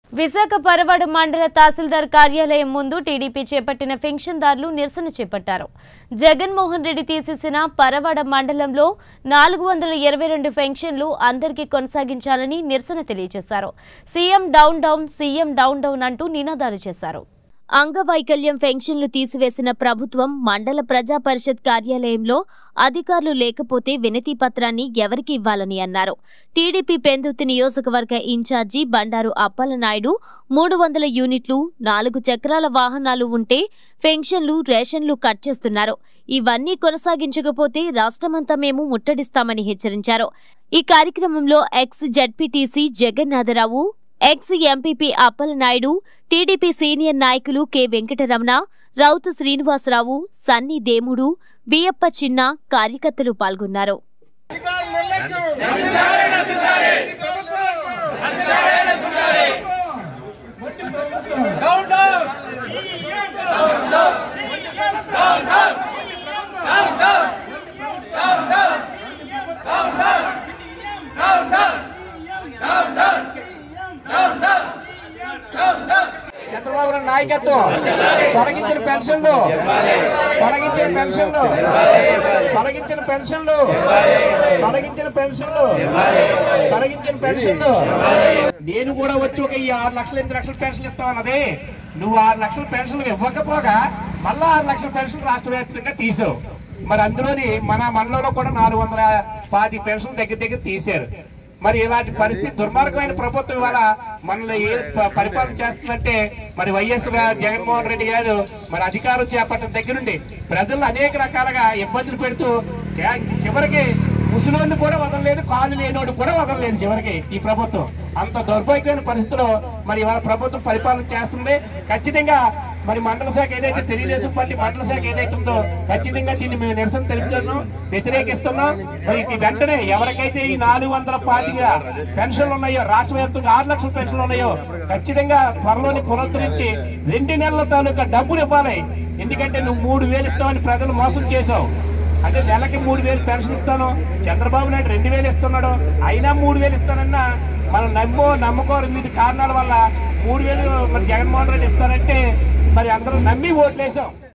విశాఖ పరవాడ మండల తహసీల్దార్ కార్యాలయం ముందు టీడీపీ చేపట్టిన పెన్షన్దారులు నిరసన చేపట్టారు జగన్మోహన్ రెడ్డి తీసేసిన పరవాడ మండలంలో నాలుగు వందల ఇరవై రెండు పెన్షన్లు అందరికీ కొనసాగించాలని నిరసన తెలియజేశారు CM down down CM down down అంటూ నినాదాలు చేశారు అంగవైకల్యం పెన్షన్లు తీసివేసిన ప్రభుత్వం మండల ప్రజా పరిషత్ కార్యాలయంలో అధికారులు లేకపోతే వినతి పత్రాన్ని ఎవరికి ఇవ్వాలని అన్నారు టీడీపీ పెందుర్తి నియోజకవర్గ ఇన్ఛార్జి బండారు అప్పలనాయుడు మూడు వందల యూనిట్లు నాలుగు చక్రాల వాహనాలు ఉంటే పెన్షన్లు రేషన్లు కట్ చేస్తున్నారు ఇవన్నీ కొనసాగించకపోతే రాష్ట్రమంతా మేము ముట్టడిస్తామని హెచ్చరించారు ఈ కార్యక్రమంలో ex ZPTC Jagannatha Rao ex MPP Appalanaidu TDP senior నాయకులు కె వెంకటరమణ రౌతు శ్రీనివాసరావు సన్ని దేముడు బియ్యప్ప చిన్న కార్యకర్తలు పాల్గొన్నారు చంద్రబాబు నాయుడు నాయకత్వం తొలగించిన పెన్షన్లు తొలగించిన పెన్షన్లు తొలగించిన పెన్షన్లు తొలగించిన పెన్షన్లు తొలగించిన పెన్షన్లు నేను కూడా వచ్చి ఒక ఈ ఆరు లక్షలు ఎనిమిది లక్షల పెన్షన్ ఇస్తామన్నది నువ్వు ఆరు లక్షల పెన్షన్లు ఇవ్వకపోగా మళ్ళా ఆరు లక్షల పెన్షన్ రాష్ట్ర వ్యాప్తంగా తీసావు మరి అందులోని మన మనలో కూడా నాలుగు వందల పాతి పెన్షన్ దగ్గర దగ్గర తీశారు మరి ఇలాంటి పరిస్థితి దుర్మార్గమైన ప్రభుత్వం ఇవాళ మనల్ని ఏ ప- పరిపాలన చేస్తుందంటే మరి వైఎస్ గా- జగన్మోహన్ రెడ్డి గారు మరి అధికారం చేపట్టిన దగ్గర నుండి ప్రజలు అనేక రకాలుగా ఇబ్బందులు పెడుతూ ఏ- చివరికి ముసలోళ్ళు కూడా వదలలేదు కాళ్ళు లేనోడు కూడా వదలలేదు చివరికి ఈ ప్రభుత్వం అంత దౌర్భాగ్యమైన పరిస్థితిలో మరి ఇవాళ ప్రభుత్వం పరిపాలన చేస్తుంది ఖచ్చితంగా మరి మండల శాఖ ఏదైతే తెలుగుదేశం పార్టీ మండల శాఖ ఏదైతే ఉందో ఖచ్చితంగా దీన్ని మేము నిరసన తెలుపుతున్నాం వ్యతిరేకిస్తున్నాం మరి ఇది వెంటనే ఎవరికైతే ఈ నాలుగు వందల పాతిక పెన్షన్లు ఉన్నాయో రాష్ట్ర వ్యాప్తంగా ఆరు లక్షల పెన్షన్లు ఉన్నాయో ఖచ్చితంగా త్వరలోని పునరుద్ధరించి రెండు నెలల తాలూకా డబ్బులు ఇవ్వాలి ఎందుకంటే నువ్వు మూడు వేలు ఇస్తామని ప్రజలు మోసం చేసావు అంటే నెలకి మూడు వేలు పెన్షన్ ఇస్తాను చంద్రబాబు నాయుడు రెండు వేలు ఇస్తున్నాడు అయినా మూడు వేలు ఇస్తానన్నా మనం నమ్మో నమ్మకో వివిధ కారణాల వల్ల మూడు వేలు మరి జగన్మోహన్ రెడ్డి ఇస్తానంటే మరి అందరూ నమ్మి ఓట్లేసాం